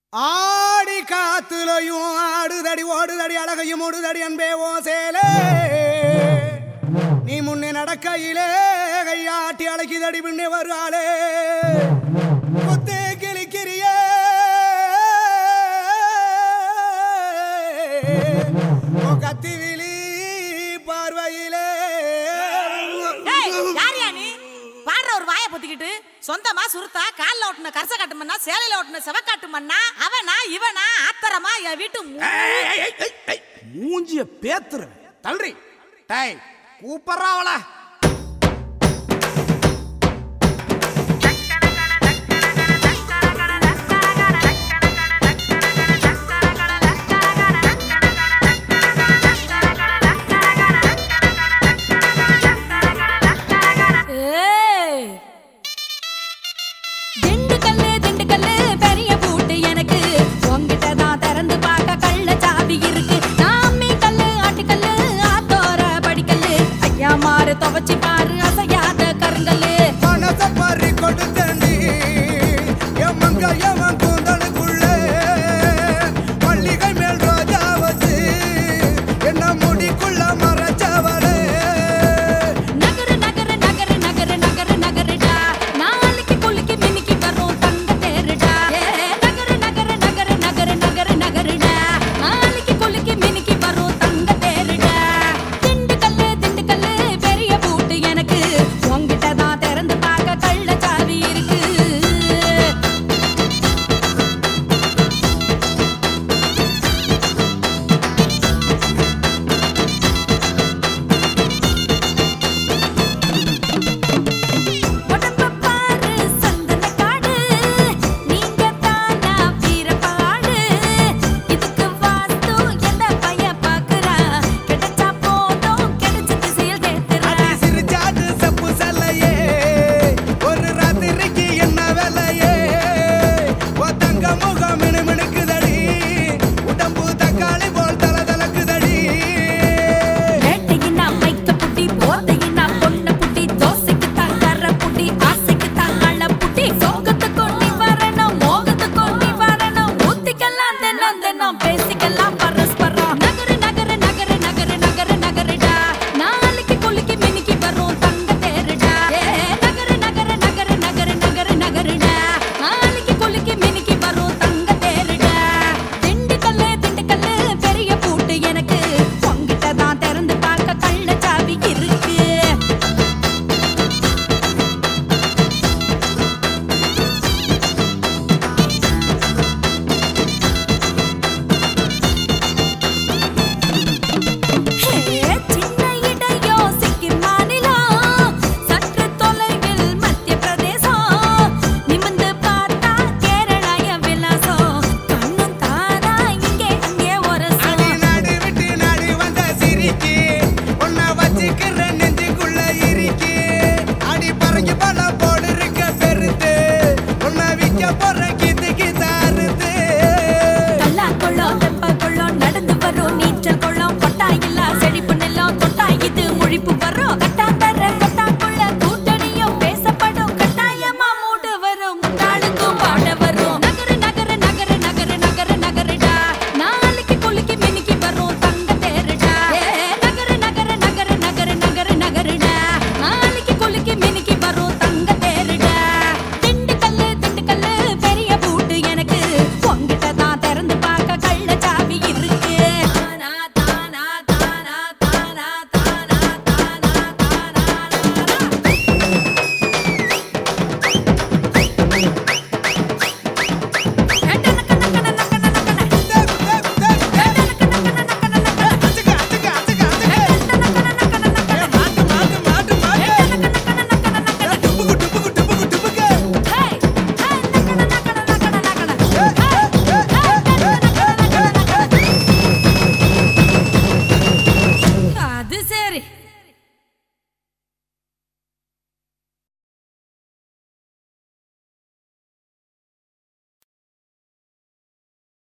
ஆடி காத்துலையும் ஆடுதடி ஓடுதடி அழகையும் ஓடுதடி அன்பே ஓ சேலே நீ முன்னே நடக்கையிலே கையாட்டி அழைக்குதடி பின்னே வருவாளே குத்தே கிளிக்கிறியே உன் கத்தி விழி பார்வையிலே டேய், யார்யா நீ பாடுற ஒரு வாயை பொத்திக்கிட்டு சொந்தமா சுருத்தா கால்ல ஓட்டுன கரச காட்டு மண்ணா சேலையில ஓட்டுன செவக்காட்டு மண்ணா அவனா இவனா ஆத்தரமா என் வீட்டு மு- ஏய், ஏய், ஏய், ஏய், மூஞ்சிய பேத்துரு தள்ளுறி டேய் கூப்பிட்றா அவள